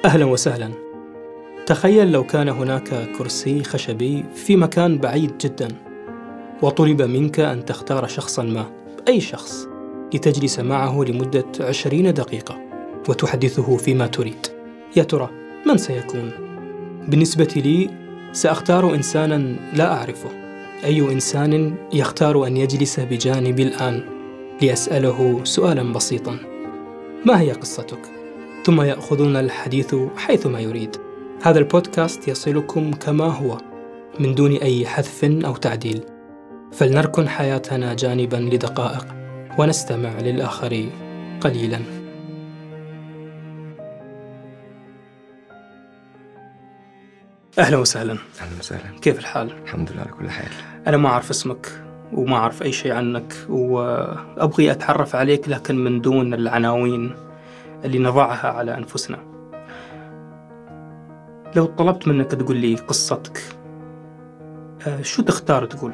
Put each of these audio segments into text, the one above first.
أهلا وسهلا تخيل لو كان هناك كرسي خشبي في مكان بعيد جدا وطلب منك أن تختار شخصا ما أي شخص لتجلس معه لمدة عشرين دقيقة وتحدثه فيما تريد يا ترى من سيكون؟ بالنسبة لي سأختار إنسانا لا أعرفه أي إنسان يختار أن يجلس بجانبي الآن لأسأله سؤالا بسيطا ما هي قصتك؟ ثم يأخذون الحديث حيثما يريد هذا البودكاست يصلكم كما هو من دون أي حذف أو تعديل فلنركن حياتنا جانبا لدقائق ونستمع للآخر قليلا أهلا وسهلا اهلا وسهلا كيف الحال؟ الحمد لله على كل حال أنا ما أعرف اسمك وما أعرف أي شيء عنك وأبغي أتعرف عليك لكن من دون العناوين اللي نضعها على أنفسنا لو طلبت منك تقول لي قصتك آه، شو تختار تقول؟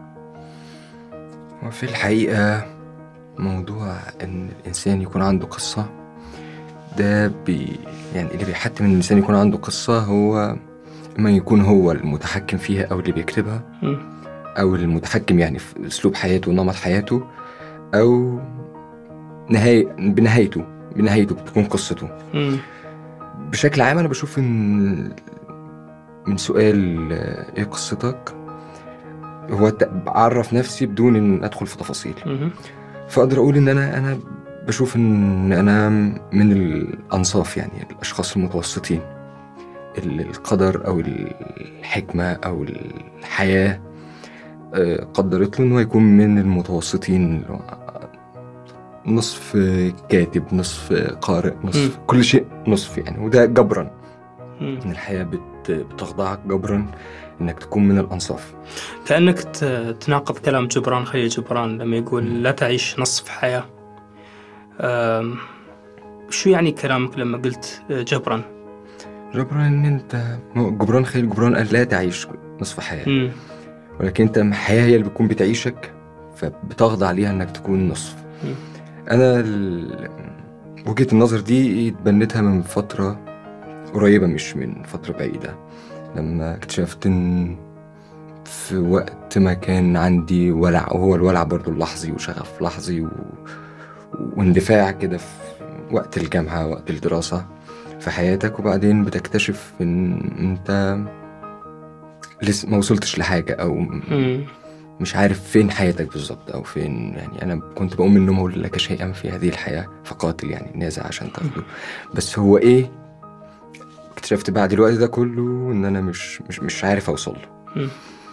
وفي الحقيقة موضوع إن الإنسان يكون عنده قصة ده بي يعني اللي بيحتم إن الإنسان يكون عنده قصة هو إما يكون هو المتحكم فيها أو اللي بيكتبها مم. أو المتحكم يعني في أسلوب حياته ونمط حياته أو نهاية بنهايته بنهايته بتكون قصته مم. بشكل عام أنا بشوف إن من سؤال آه، إيه قصتك هو ت- بعرف نفسي بدون إن أدخل في تفاصيل مم. فاقدر اقول ان انا انا بشوف ان انا من الانصاف يعني الاشخاص المتوسطين ال- القدر او الحكمه او الحياه آه، قدرت له انه يكون من المتوسطين اللي هو نصف كاتب نصف قارئ نصف كل شيء نصف يعني وده جبرا مم. ان الحياه بت- بتخضعك جبرا انك تكون من الانصاف كأنك ت- تناقض كلام جبران خليل جبران لما يقول لا تعيش نصف حياة أم، شو يعني كلامك لما قلت آه، جبران؟ جبران ان انت جبران خليل جبران قال لا تعيش نصف حياه مم. ولكن انت الحياة هي اللي بتكون بتعيشك فبتخضع ليها انك تكون نصف مم. انا ال... وجهة النظر دي اتبنيتها من فترة قريبة مش من فترة بعيدة لما اكتشفت ان في وقت ما كان عندي ولع وهو الولع برضو اللحظي وشغف لحظي و... واندفاع كده في وقت الجامعة وقت الدراسة في حياتك وبعدين بتكتشف ان انت لسه ما وصلتش لحاجة او مم. مش عارف فين حياتك بالظبط او فين يعني انا كنت بقوم من النوم اقول لك شيئا في هذه الحياه فقاتل يعني نازع عشان تاخده بس هو ايه اكتشفت بعد الوقت ده كله ان انا مش مش مش عارف اوصل له مم.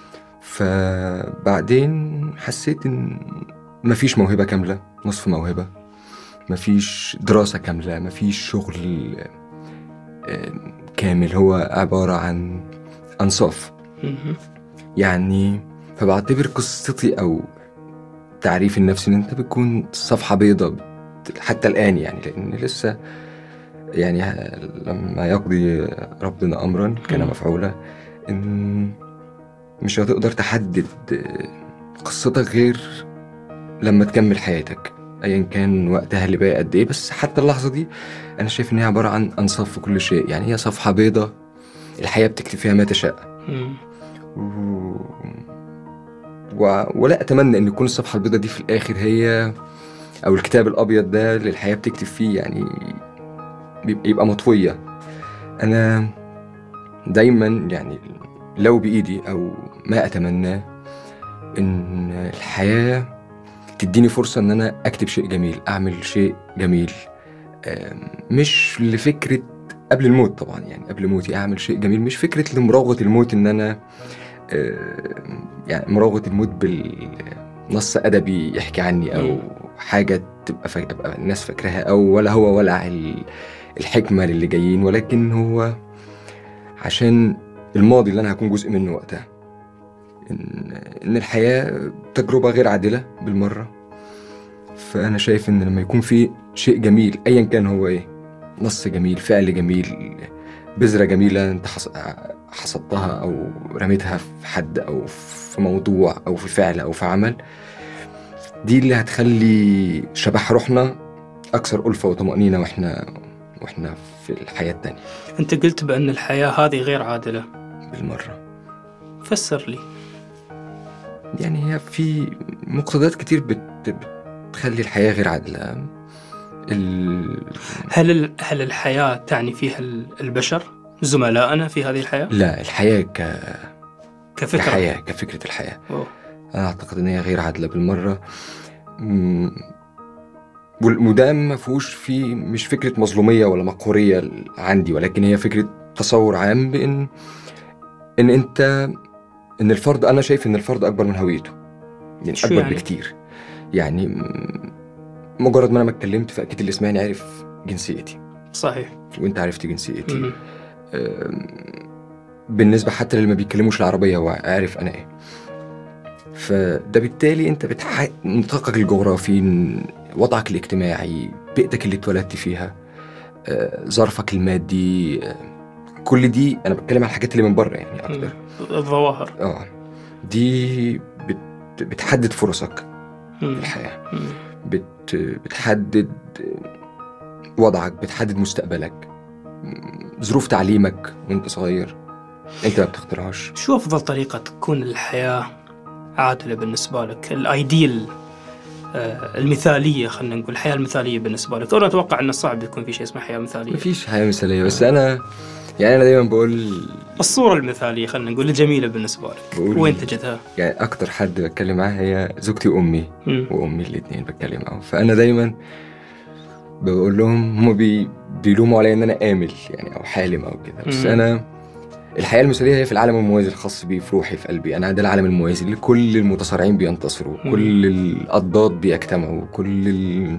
فبعدين حسيت ان مفيش موهبه كامله نصف موهبه مفيش دراسه كامله مفيش شغل آه، كامل هو عباره عن انصاف مم. يعني فبعتبر قصتي او تعريف النفس ان انت بتكون صفحه بيضاء بت- حتى الان يعني لان لسه يعني ه- لما يقضي ربنا امرا كان مم. مفعولا ان مش هتقدر تحدد قصتك غير لما تكمل حياتك ايا كان وقتها اللي باقي قد ايه بس حتى اللحظه دي انا شايف ان هي عباره عن انصاف في كل شيء يعني هي صفحه بيضاء الحياه بتكتب فيها ما تشاء مم. و... و... ولا اتمنى ان تكون الصفحه البيضاء دي في الاخر هي او الكتاب الابيض ده اللي الحياه بتكتب فيه يعني بيبقى يبقى مطويه انا دايما يعني لو بايدي او ما اتمناه ان الحياه تديني فرصه ان انا اكتب شيء جميل اعمل شيء جميل آم، مش لفكره قبل الموت طبعا يعني قبل موتي اعمل شيء جميل مش فكره لمراوغه الموت ان انا آه، يعني مراوغه الموت بالنص ادبي يحكي عني او مم. حاجه تبقى فا... أبقى الناس فاكراها او ولا هو ولع ال- الحكمه للي جايين ولكن هو عشان الماضي اللي انا هكون جزء منه وقتها ان ان الحياه تجربه غير عادله بالمره فانا شايف ان لما يكون في شيء جميل ايا كان هو ايه نص جميل فعل جميل بذره جميله انت حص- حصدتها او رميتها في حد او في موضوع او في فعل او في عمل دي اللي هتخلي شبح روحنا اكثر الفه وطمانينه واحنا واحنا في الحياه التانيه أنت قلت بأن الحياة هذه غير عادلة بالمره فسر لي يعني هي في مقتضيات كتير بت... بتخلي الحياه غير عادله ال... هل ال- هل الحياة تعني فيها ال- البشر زملائنا في هذه الحياة لا الحياه ك... كفكرة كحياه كفكره الحياه أوه. انا اعتقد ان هي غير عادله بالمره مم، وال- وده ما فيهوش فيه مش فكره مظلوميه ولا مقهوريه عندي ولكن هي فكره تصور عام بان ان انت ان الفرد انا شايف ان الفرد اكبر من هويته يعني شو اكبر يعني؟ بكتير يعني مم، مجرد ما انا ما اتكلمت فاكيد اللي سمعني عرف جنسيتي صحيح وانت عرفت جنسيتي مم. أم، بالنسبة حتى للي ما بيتكلموش العربية هو عارف أنا إيه فده بالتالي أنت بتح... نطاقك الجغرافي ن- وضعك الاجتماعي بيئتك اللي اتولدت فيها آه، ظرفك المادي آه، كل دي أنا بتكلم عن الحاجات اللي من بره يعني أكتر مم. الظواهر اه دي بت... بتحدد فرصك في مم. الحياة مم. بت... بتحدد وضعك بتحدد مستقبلك ظروف تعليمك وانت صغير انت ما بتختارهاش شو أفضل طريقة تكون الحياة عادلة بالنسبة لك الأيديل آه، المثالية خلينا نقول الحياة المثالية بالنسبة لك أنا أتوقع أنه صعب يكون في شيء اسمه حياة مثالية مفيش حياه مثاليه بس انا يعني انا دايما بقول الصورة المثالية خلينا نقول الجميلة بالنسبة لك بقول وين تجدها؟ يعني اكتر حد بتكلم معاه هي زوجتي وامي مم. وامي الاثنين بتكلم معاهم فانا دايما بقول لهم هم بي بيلوموا عليا ان انا آمل يعني او حالم او كده بس مم. انا الحياه المثاليه هي في العالم الموازي الخاص بي في روحي في قلبي انا ده العالم الموازي اللي كل المتصارعين بينتصروا مم. كل الاضداد بيجتمعوا كل ال...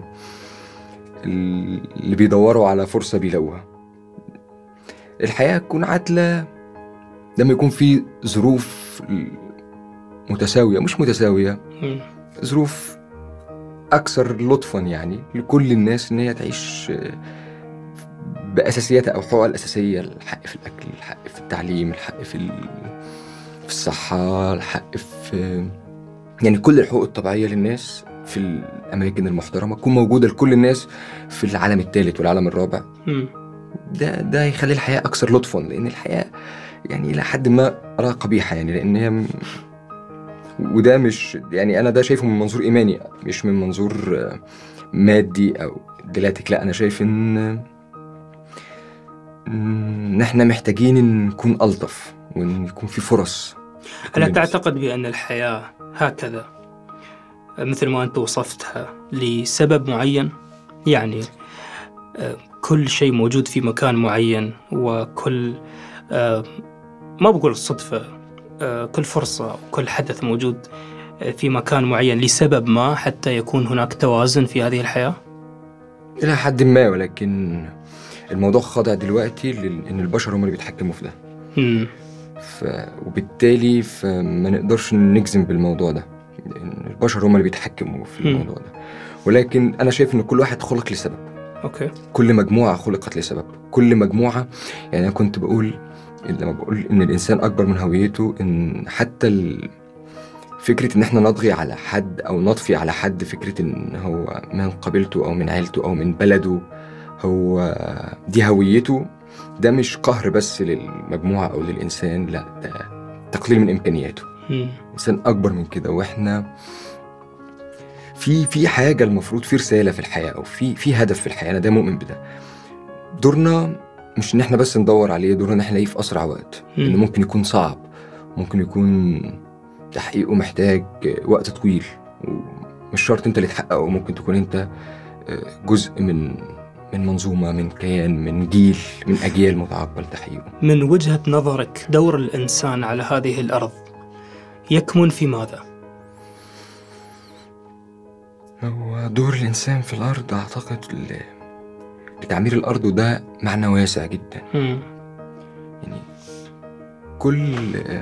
ال- اللي بيدوروا على فرصه بيلاقوها الحياه تكون عادله لما يكون في ظروف متساويه مش متساويه مم. ظروف اكثر لطفا يعني لكل الناس ان هي تعيش آه، باساسياتها او حقوقها الاساسيه الحق في الاكل الحق في التعليم الحق في ال- في الصحه الحق في يعني كل الحقوق الطبيعيه للناس في الاماكن المحترمه تكون موجوده لكل الناس في العالم الثالث والعالم الرابع مم. ده ده هيخلي الحياه اكثر لطفا لان الحياه يعني الى حد ما اراها قبيحه يعني لان هي م- وده مش يعني انا ده شايفه من منظور ايماني مش من منظور آه، مادي او دلاتك لا انا شايف ان ان احنا محتاجين إن نكون الطف وان يكون في فرص ألا لكل الناس. تعتقد بأن الحياة هكذا مثل ما أنت وصفتها لسبب معين يعني آه، كل شيء موجود في مكان معين وكل آه، ما بقول صدفة آه، كل فرصة وكل حدث موجود آه، في مكان معين لسبب ما حتى يكون هناك توازن في هذه الحياة الى حد ما ولكن الموضوع خاضع دلوقتي لان البشر هم اللي بيتحكموا في ده مم. ف... وبالتالي فما نقدرش نجزم بالموضوع ده لان البشر هم اللي بيتحكموا في مم. الموضوع ده ولكن انا شايف ان كل واحد خلق لسبب أوكي كل مجموعه خلقت لسبب كل مجموعه يعني انا كنت بقول لما بقول ان الانسان اكبر من هويته ان حتى ال... فكرة إن إحنا نطغي على حد أو نطفي على حد فكرة إن هو من قبيلته أو من عيلته أو من بلده هو دي هويته ده مش قهر بس للمجموعة أو للإنسان لا ده تقليل من إمكانياته مم. إنسان أكبر من كده وإحنا في في حاجة المفروض في رسالة في الحياة أو في في هدف في الحياة أنا ده مؤمن بده دورنا مش إن إحنا بس ندور عليه دورنا إن إحنا نلاقيه في أسرع وقت مم. إنه ممكن يكون صعب ممكن يكون تحقيقه محتاج وقت طويل ومش شرط أنت اللي تحققه ممكن تكون أنت جزء من من منظومة من كيان من جيل من أجيال متعقبة لتحقيقه من وجهة نظرك دور الإنسان على هذه الأرض يكمن في ماذا؟ هو دور الإنسان في الأرض أعتقد ل- لتعمير الأرض وده معنى واسع جدا مم. يعني كل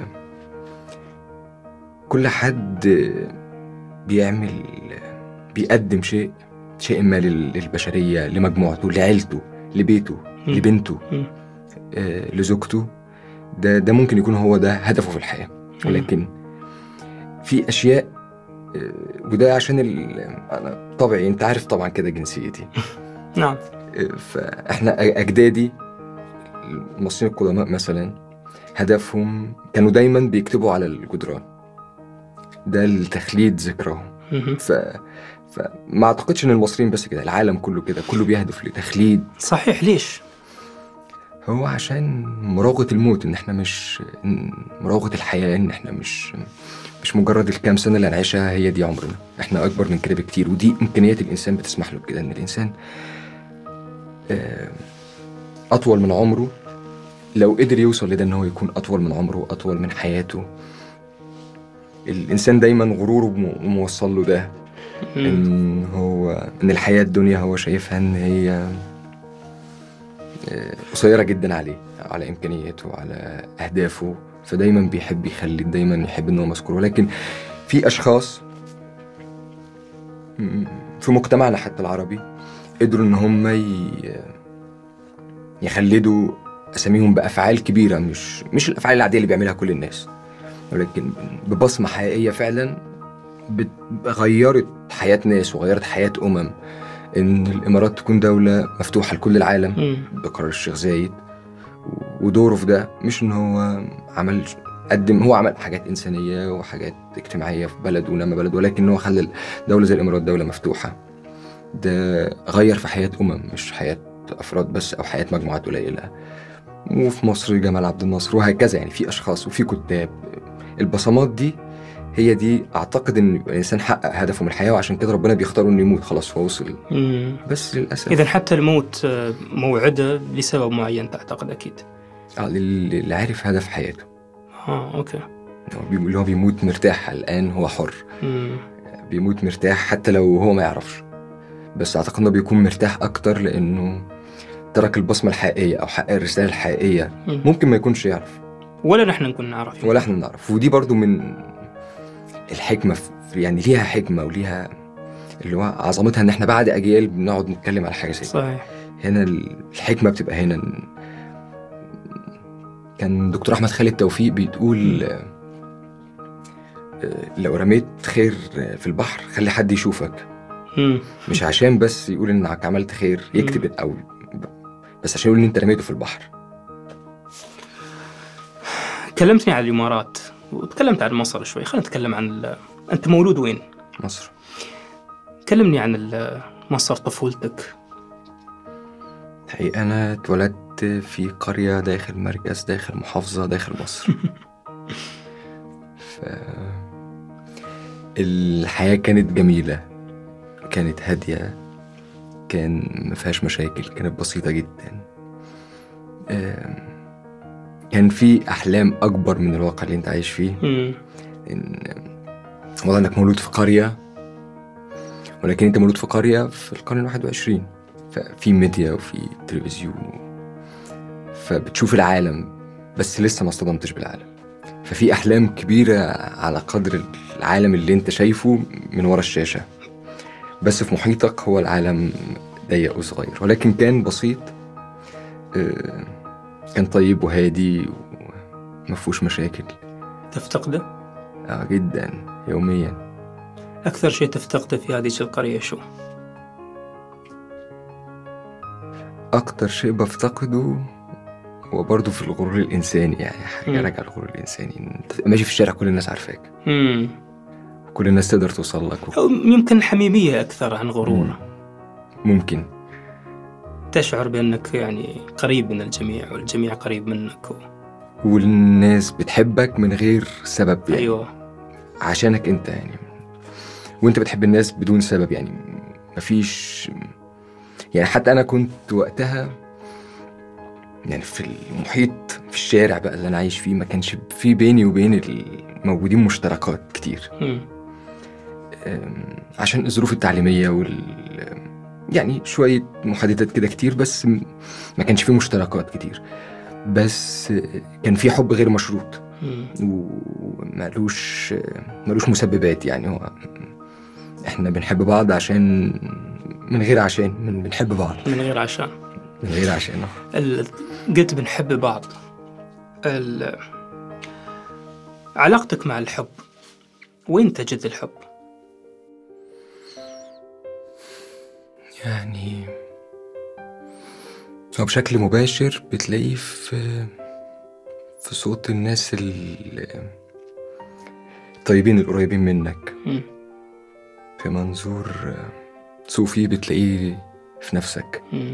كل حد بيعمل بيقدم شيء شيء ما لل- للبشرية لمجموعته لعيلته لبيته مم. لبنته مم. آه، لزوجته ده ده ممكن يكون هو ده هدفه في الحياة ولكن في أشياء آه، وده عشان ال... أنا طبعي أنت عارف طبعا كده جنسيتي نعم فاحنا اجدادي المصريين القدماء مثلا هدفهم كانوا دايما بيكتبوا على الجدران ده لتخليد ذكراهم مهم. ف فما اعتقدش ان المصريين بس كده العالم كله كده كله بيهدف لتخليد صحيح ليش؟ هو عشان مراوغة الموت ان احنا مش إن مراوغة الحياة ان احنا مش مش مجرد الكام سنة اللي هنعيشها هي دي عمرنا احنا اكبر من كده بكتير ودي امكانيات الانسان بتسمح له بكده ان الانسان آه، اطول من عمره لو قدر يوصل لده ان هو يكون اطول من عمره واطول من حياته الانسان دايما غروره مو- موصل له ده مم. ان هو ان الحياه الدنيا هو شايفها ان هي آه، قصيره جدا عليه على امكانياته وعلى اهدافه فدايما بيحب يخلي دايما يحب ان هو مذكور ولكن في اشخاص م- في مجتمعنا حتى العربي قدروا ان هم ي- يخلدوا اساميهم بافعال كبيره مش مش الافعال العاديه اللي بيعملها كل الناس ولكن ببصمه حقيقيه فعلا بت- غيرت حياة ناس وغيرت حياة أمم إن الإمارات تكون دولة مفتوحة لكل العالم مم. بقرار الشيخ زايد ودوره في ده مش إن هو عمل قدم هو عمل حاجات إنسانية وحاجات اجتماعية في بلد ونما بلد ولكن هو خلى دولة زي الإمارات دولة مفتوحة ده غير في حياة أمم مش حياة أفراد بس أو حياة مجموعات قليلة وفي مصر جمال عبد الناصر وهكذا يعني في أشخاص وفي كتاب البصمات دي هي دي اعتقد ان الانسان حقق هدفه من الحياه وعشان كده ربنا بيختاره انه يموت خلاص هو وصل مم. بس للاسف إذا حتى الموت آه، موعده لسبب معين تعتقد أكيد آه، لل- اللي عارف هدف حياته آه أوكي هو بي- اللي هو بيموت مرتاح الان هو حر مم. بيموت مرتاح حتى لو هو ما يعرفش بس اعتقد انه بيكون مرتاح اكتر لانه ترك البصمه الحقيقيه او حقق الرساله الحقيقيه مم. ممكن ما يكونش يعرف ولا نحن نكون نعرف ولا احنا نعرف ودي برضو من الحكمه في يعني ليها حكمه وليها اللي هو عظمتها ان احنا بعد اجيال بنقعد نتكلم على حاجه زي كده صحيح هنا الحكمة بتبقى هنا إن- كان دكتور أحمد خالد توفيق بيقول آه، آه، لو رميت خير آه، في البحر خلي حد يشوفك مم. مش عشان بس يقول إنك عملت خير يكتب أو بس عشان يقول إن أنت رميته في البحر كلمتني عن الإمارات وتكلمت عن مصر شوي خلينا نتكلم عن ال... أنت مولود وين؟ مصر كلمني عن ال- مصر طفولتك حقيقة أنا اتولدت في قرية داخل مركز داخل محافظة داخل مصر ف... الحياة كانت جميلة كانت هادية كان ما فيهاش مشاكل كانت بسيطة جدا آم، كان في أحلام أكبر من الواقع اللي أنت عايش فيه مم. إن والله إنك مولود في قرية ولكن أنت مولود في قرية في القرن الواحد وعشرين ففي ميديا وفي تلفزيون فبتشوف العالم بس لسه ما اصطدمتش بالعالم ففي أحلام كبيرة على قدر العالم اللي أنت شايفه من ورا الشاشة بس في محيطك هو العالم ضيق وصغير ولكن كان بسيط آه، كان طيب وهادي ومفهوش مشاكل تفتقده؟ آه جدا يوميا أكثر شيء تفتقده في هذه القرية شو؟ أكتر شيء بفتقده هو برضه في الغرور الإنساني يعني حاجة مم. راجع الغرور الإنساني أنت تبقى ماشي في الشارع كل الناس عارفاك مم. كل الناس تقدر توصل لك أو يمكن حميمية أكثر عن غرور ممكن تشعر بأنك يعني قريب من الجميع والجميع قريب منك و... والناس بتحبك من غير سبب يعني أيوه عشانك أنت يعني وأنت بتحب الناس بدون سبب يعني مفيش يعني حتى أنا كنت وقتها يعني في المحيط في الشارع بقى اللي أنا عايش فيه ما كانش في بيني وبين الموجودين مشتركات كتير مم. أم، عشان الظروف التعليمية وال يعني شوية محادثات كده كتير بس م- ما كانش فيه مشتركات كتير بس كان في حب غير مشروط مم. ومالوش مالوش مسببات يعني هو احنا بنحب بعض عشان من غير عشان من بنحب بعض من غير عشان من غير عشان ال... قلت بنحب بعض ال... علاقتك مع الحب وين تجد الحب؟ يعني هو بشكل مباشر بتلاقيه في في صوت الناس ال- الطيبين القريبين منك مم. في منظور صوفي بتلاقيه في نفسك مم.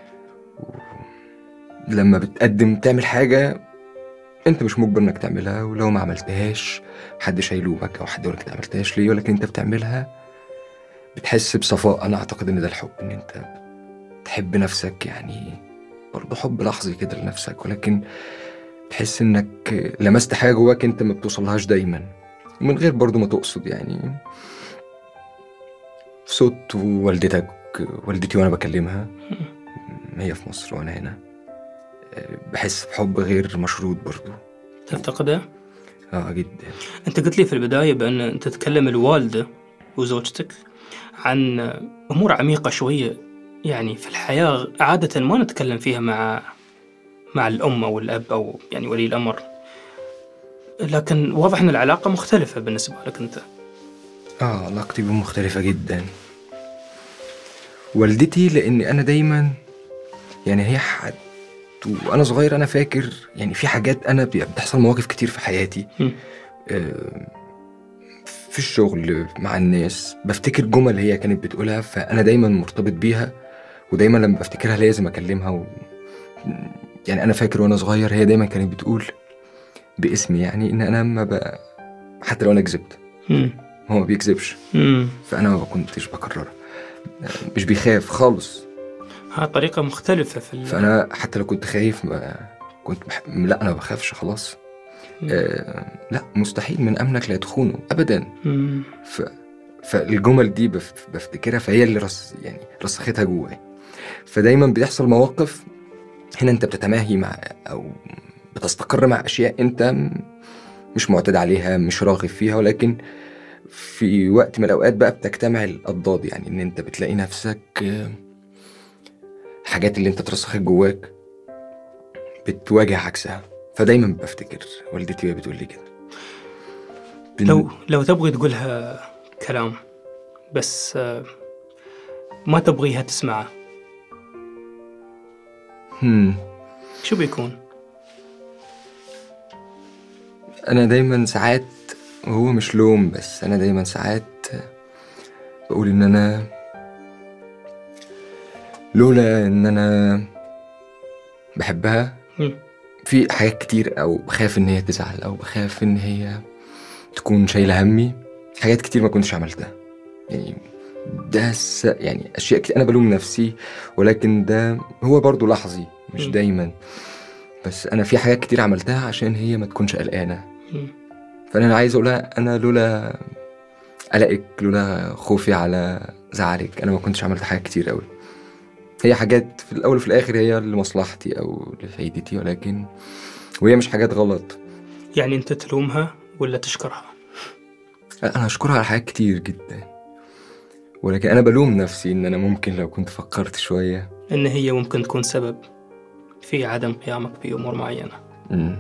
لما بتقدم تعمل حاجة انت مش مجبر انك تعملها ولو ما عملتهاش محدش هيلومك او حد يقولك انت عملتهاش ليه ولكن انت بتعملها بتحس بصفاء انا اعتقد ان ده الحب ان انت تحب نفسك يعني برضه حب لحظي كده لنفسك ولكن تحس انك لمست حاجة جواك انت ما بتوصلهاش دايما من غير برضه ما تقصد يعني صوت والدتك والدتي وانا بكلمها هي في مصر وانا هنا بحس بحب غير مشروط برضه تعتقده؟ اه جدا أنت قلت لي في البداية بأن أنت تتكلم الوالدة وزوجتك عن أمور عميقة شوية يعني في الحياة عادة ما نتكلم فيها مع مع الأم أو الأب أو يعني ولي الأمر لكن واضح أن العلاقة مختلفة بالنسبة لك أنت اه علاقتي بيهم مختلفة جدا والدتي لأن أنا دايما يعني هي حد وأنا صغير أنا فاكر يعني في حاجات أنا بي- بتحصل مواقف كتير في حياتي مم. آه، في الشغل مع الناس بفتكر جمل هي كانت بتقولها فأنا دايما مرتبط بيها ودايما لما بفتكرها لازم أكلمها و... يعني أنا فاكر وأنا صغير هي دايما كانت بتقول باسمي يعني إن أنا ما ب... حتى لو أنا كذبت مم. هو ما بيكذبش مم. فانا ما كنتش بكررها مش بيخاف خالص ها طريقة مختلفة في ال... فانا حتى لو كنت خايف ما كنت بح... لا انا ما بخافش خلاص مم. آه لا مستحيل من امنك لا تخونه ابدا مم. ف... فالجمل دي بف... بفتكرها فهي اللي رص... يعني رسختها جواي فدايما بيحصل مواقف هنا انت بتتماهي مع او بتستقر مع اشياء انت م- مش معتاد عليها مش راغب فيها ولكن في وقت من الاوقات بقى بتجتمع الاضداد يعني ان انت بتلاقي نفسك آه، الحاجات اللي انت اترسخت جواك بتواجه عكسها فدايما بفتكر والدتي وهي بتقول لي كده بن- لو لو تبغي تقولها كلام بس آه، ما تبغيها تسمعه هم. شو بيكون؟ انا دايما ساعات وهو مش لوم بس انا دايما ساعات بقول ان انا لولا ان انا بحبها مم. في حاجات كتير او بخاف ان هي تزعل او بخاف ان هي تكون شايله همي حاجات كتير ما كنتش عملتها يعني ده س... يعني اشياء كتير انا بلوم نفسي ولكن ده هو برضو لحظي مش م. دايما بس انا في حاجات كتير عملتها عشان هي ما تكونش قلقانه مم. فانا عايز اقولها انا لولا قلقك لولا خوفي على زعلك انا ما كنتش عملت حاجات كتير قوي هي حاجات في الاول وفي الاخر هي لمصلحتي او لفايدتي ولكن وهي مش حاجات غلط يعني أنت تلومها ولا تشكرها؟ انا اشكرها على حاجات كتير جدا ولكن انا بلوم نفسي ان انا ممكن لو كنت فكرت شويه إن هي ممكن تكون سبب في عدم قيامك بأمور معينة مم.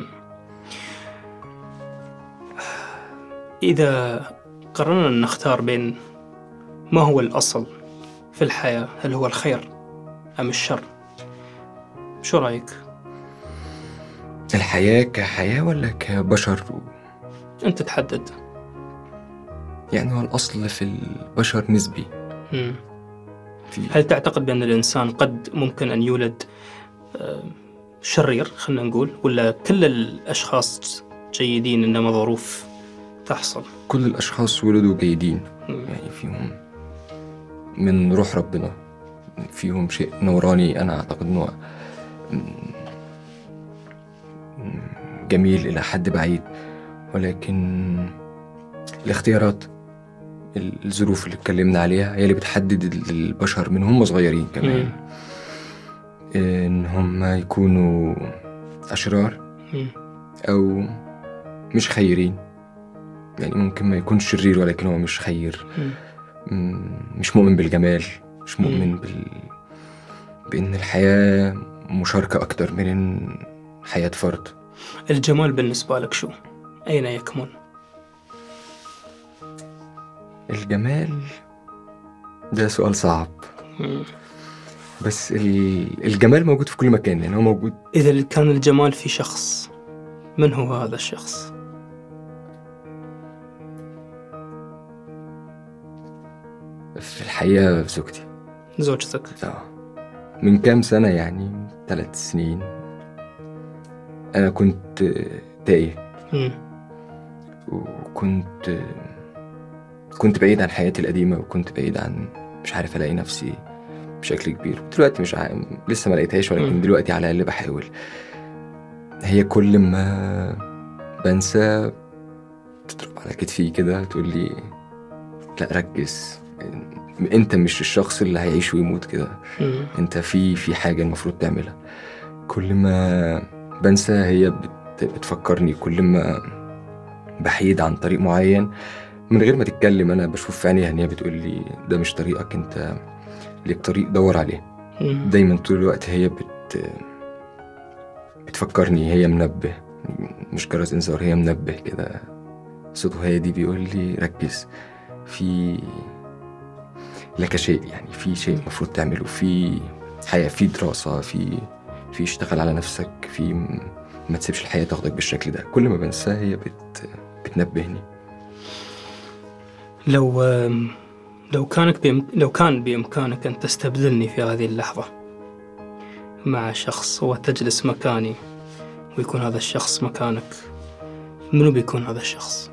إذا قررنا أن نختار بين ما هو الأصل في الحياة هل هو الخير أم الشر شو رأيك؟ الحياه كحياه ولا كبشر أنت تحدد يعني هو الاصل في البشر نسبي مم. في هل تعتقد بأن الإنسان قد ممكن أن يولد آه، شرير خلينا نقول ولا كل الأشخاص جيدين إنما ظروف تحصل كل الاشخاص ولدوا جيدين مم. يعني فيهم من روح ربنا فيهم شيء نوراني أنا أعتقد أنه جميل إلى حد بعيد ولكن الاختيارات الظروف اللي اتكلمنا عليها هي اللي بتحدد البشر من هم صغيرين كمان مم. إن هم يكونوا أشرار مم. أو مش خيرين يعني ممكن ما يكونش شرير ولكن هو مش خير مم. مم، مش مؤمن بالجمال مش مؤمن مم. بال... بإن الحياة مشاركة أكتر من إن حياة فرد الجمال بالنسبة لك شو؟ أين يكمن؟ الجمال ده سؤال صعب مم. بس ال- الجمال موجود في كل مكان يعني هو موجود إذا كان الجمال في شخص من هو هذا الشخص؟ في الحقيقة زوجتي زوجتك اه من كام سنة يعني ثلاث سنين أنا كنت تايه مم. وكنت كنت بعيد عن حياتي القديمة وكنت بعيد عن مش عارف ألاقي نفسي بشكل كبير دلوقتي مش عارف لسه ما لقيتهاش ولكن مم. دلوقتي على الأقل بحاول هي كل ما بنسى تضرب على كتفي كده تقول لي لا ركز انت مش الشخص اللي هيعيش ويموت كده مم. انت في في حاجه المفروض تعملها كل ما بنسى هي بت بتفكرني كل ما بحيد عن طريق معين من غير ما تتكلم انا بشوف في عينيها ان هي بتقول لي ده مش طريقك انت ليك طريق دور عليه مم. دايما طول الوقت هي بت بتفكرني هي منبه مش جرس انذار هي منبه كده صوته هادي بيقول لي ركز في لك شيء يعني في شيء المفروض تعمله في حياة في دراسة في في اشتغل على نفسك في م- ما تسيبش الحياة تاخدك بالشكل ده كل ما بنساها هي بت بتنبهني لو آم، لو كانك بإم... لو كان بإمكانك أن تستبدلني في هذه اللحظة مع شخص وتجلس مكاني ويكون هذا الشخص مكانك منو بيكون هذا الشخص؟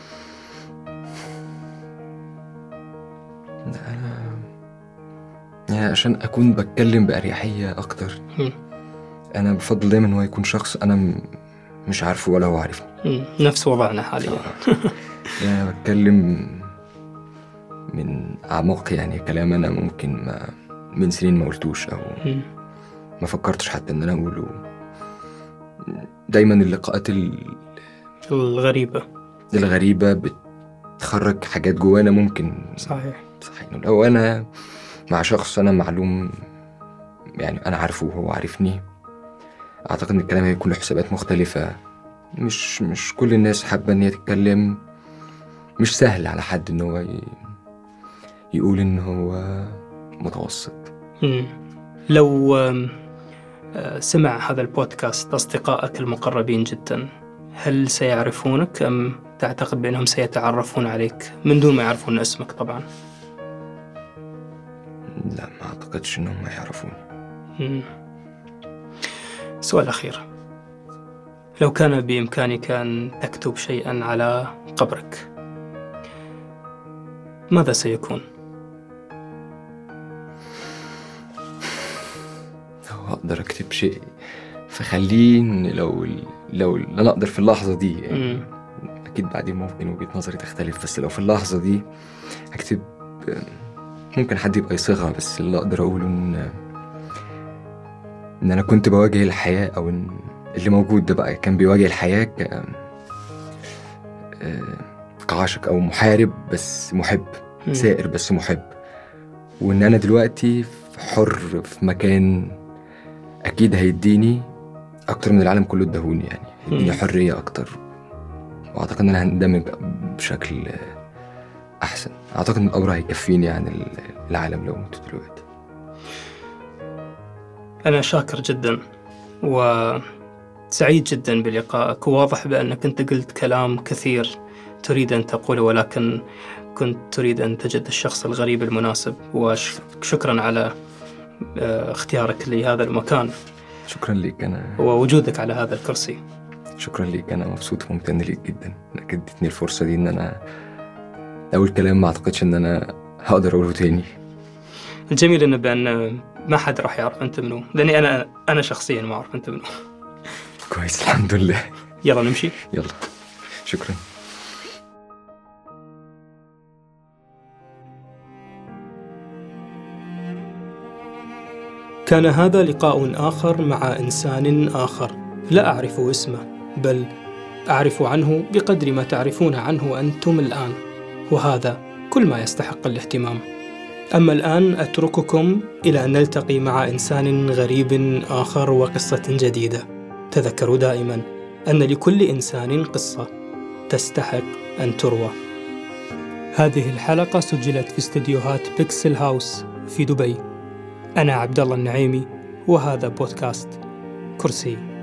أنا يعني عشان أكون بتكلم بأريحية أكتر مم. أنا بفضل دايما إن هو يكون شخص أنا م- مش عارفه ولا هو عارفني مم. نفس وضعنا حاليا يعني أنا بتكلم من أعماق يعني كلام أنا ممكن ما من سنين ما قلتوش أو مم. ما فكرتش حتى إن أنا أقوله دايما اللقاءات ال- الغريبة الغريبة بتخرج حاجات جوانا ممكن صحيح صحيح لو أنا مع شخص أنا معلوم يعني أنا عارفه وهو عارفني أعتقد إن الكلام هيكون له حسابات مختلفة مش مش كل الناس حابة إن هي تتكلم مش سهل على حد إن هو ي- يقول إن هو متوسط مم. لو آم، آه، سمع هذا البودكاست أصدقائك المقربين جدا هل سيعرفونك أم تعتقد بأنهم سيتعرفون عليك من دون ما يعرفون اسمك طبعا لا ما أعتقدش إنهم يعرفوني مم. سؤال أخير لو كان بإمكانك أن تكتب شيئا على قبرك ماذا سيكون؟ لو أقدر أكتب شيء فخليه إن لو لو أنا أقدر في اللحظة دي مم. أكيد بعدين ممكن وجهة نظري تختلف بس لو في اللحظة دي هكتب ممكن حد يبقى يصيغها بس اللي أقدر أقوله إن إن أنا كنت بواجه الحياة أو إن اللي موجود ده بقى كان بيواجه الحياة ك آه، كعاشق أو محارب بس محب مم. سائر بس محب وإن أنا دلوقتي حر في مكان أكيد هيديني أكتر من العالم كله اداهوني يعني هيديني مم. حرية أكتر وأعتقد إن أنا هندمج بشكل أحسن أعتقد إن القبر هيكفيني عن ال- العالم لو مت دلوقتي أنا شاكر جدا وسعيد جدا بلقائك وواضح بأنك أنت قلت كلام كثير تريد أن تقوله ولكن كنت تريد أن تجد الشخص الغريب المناسب وشكرا على آه، اختيارك لهذا المكان شكرا ليك أنا ووجودك على هذا الكرسي شكرا ليك أنا مبسوط وممتن ليك جدا إنك اديتني الفرصة دي إن أنا أول كلام ما أعتقدش إن أنا هقدر أقوله تاني الجميل انه بان ما حد راح يعرف انت منو لاني انا انا شخصيا ما اعرف انت منو كويس الحمد لله يلا نمشي يلا شكرا كان هذا لقاء آخر مع إنسان آخر لا أعرف اسمه بل أعرف عنه بقدر ما تعرفون عنه أنتم الآن وهذا كل ما يستحق الاهتمام أما الآن أترككم إلى أن نلتقي مع إنسان غريب آخر وقصة جديدة تذكروا دائما أن لكل إنسان قصة تستحق أن تروى هذه الحلقة سجلت في استديوهات بيكسل هاوس في دبي أنا عبد الله النعيمي وهذا بودكاست كرسي